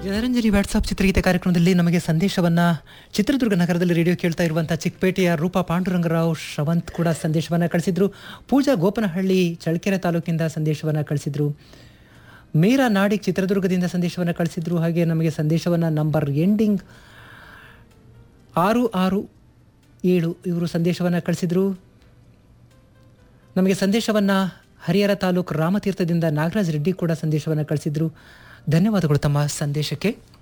Janaranjani WhatsApp ಚಿತ್ರಗೀತೆ ಕಾರ್ಯಕ್ರಮದಲ್ಲಿ ನಮಗೆ ಸಂದೇಶವನ್ನ ಚಿತ್ರದುರ್ಗ ನಗರದಲ್ಲಿ ರೇಡಿಯೋ ಕೇಳ್ತಾ ಇರುವಂಥ ಚಿಕ್ಕಪೇಟೆಯ ರೂಪಾ ಪಾಂಡುರಂಗರಾವ್ ಶ್ರವಂತ್ ಕೂಡ ಸಂದೇಶವನ್ನ ಕಳಿಸಿದ್ರು ಪೂಜಾ ಗೋಪನಹಳ್ಳಿ ಚಳ್ಳಕೆರೆ ತಾಲೂಕಿಂದ ಸಂದೇಶವನ್ನ ಕಳಿಸಿದ್ರು ಮೀರಾ ನಾಡಿಗ್ ಚಿತ್ರದುರ್ಗದಿಂದ ಸಂದೇಶವನ್ನ ಕಳಿಸಿದ್ರು ಹಾಗೆ ನಮಗೆ ಸಂದೇಶವನ್ನ ನಂಬರ್ ಎಂಡಿಂಗ್ ಆರು ಆರು ಏಳು ಇವರು ಸಂದೇಶವನ್ನ ಕಳಿಸಿದ್ರು ನಮಗೆ ಸಂದೇಶವನ್ನ ಹರಿಹರ ತಾಲೂಕು ರಾಮತೀರ್ಥದಿಂದ ನಾಗರಾಜ್ ರೆಡ್ಡಿ ಕೂಡ ಸಂದೇಶವನ್ನ ಕಳಿಸಿದ್ರು ಧನ್ಯವಾದಗಳು ತಮ್ಮ ಸಂದೇಶಕ್ಕೆ